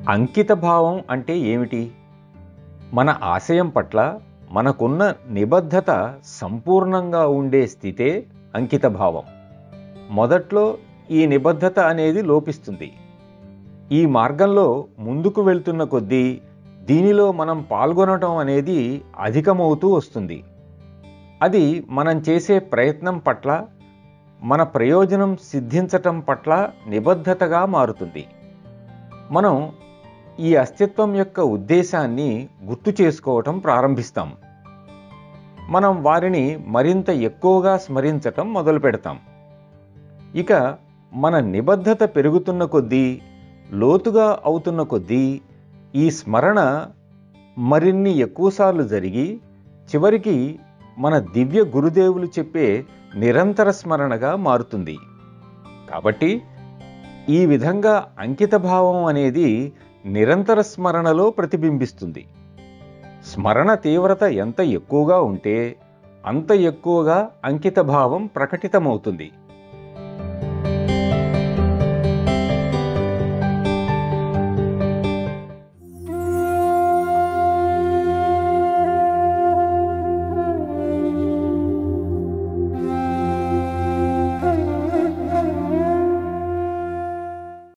అంకిత భావం అంటే ఏమిటి మన ఆశయం పట్ల మనకున్న నిబద్ధత సంపూర్ణంగా ఉండే స్థితే అంకిత భావం మొదట్లో ఈ నిబద్ధత అనేది లోపిస్తుంది ఈ మార్గంలో ముందుకు వెళ్తున్న కొద్దీ దీనిలో మనం పాల్గొనటం అనేది అధికమవుతూ వస్తుంది అది మనం చేసే ప్రయత్నం పట్ల మన ప్రయోజనం సిద్ధించటం పట్ల నిబద్ధతగా మారుతుంది మనం ఈ అస్తిత్వం యొక్క ఉద్దేశాన్ని గుర్తు చేసుకోవటం ప్రారంభిస్తాం మనం వారిని మరింత ఎక్కువగా స్మరించటం మొదలు పెడతాం ఇక మన నిబద్ధత పెరుగుతున్న కొద్దీ లోతుగా అవుతున్న కొద్దీ ఈ స్మరణ మరిన్ని ఎక్కువసార్లు జరిగి చివరికి మన దివ్య గురుదేవులు చెప్పే నిరంతర స్మరణగా మారుతుంది కాబట్టి ఈ విధంగా అంకిత భావం అనేది నిరంతర స్మరణలో ప్రతిబింబిస్తుంది స్మరణ తీవ్రత ఎంత ఎక్కువగా ఉంటే అంత ఎక్కువగా అంకిత భావం ప్రకటితమవుతుంది